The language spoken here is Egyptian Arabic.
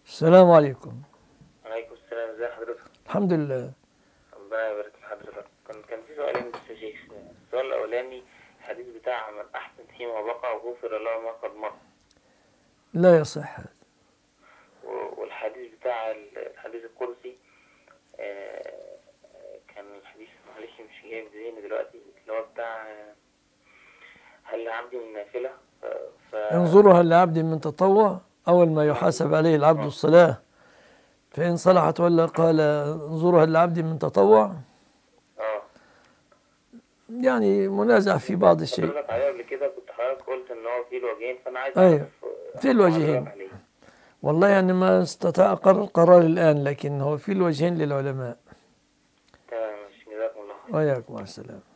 السلام عليكم عليكم السلام ازي حضرتك الحمد لله ربنا يبارك في حضرتك كان كان في سؤالين بس يا شيخ السؤال الاولاني الحديث بتاع من احسن فيما بقى وغفر له ما قد مر لا يصح هذا و- والحديث بتاع ال- الحديث القدسي آه، كان الحديث معلش مش جاي في ذهني دلوقتي اللي هو بتاع آه، هل لعبدي من نافلة ف... ف... انظرها لعبد من تطوع أول ما يحاسب عليه العبد الصلاة فإن صلحت ولا قال انظرها لعبد من تطوع اه يعني منازع في بعض الشيء حضرتك عليه قبل كده كنت حضرتك قلت ان هو في الوجهين فانا عايز أيوة. أعرف، آه، في الوجهين. حضرتك عليه. والله يعني ما استطاع قرار القرار الآن لكن هو في الوجهين للعلماء تمام ماشي جزاكم الله خير وإياكم مع السلامة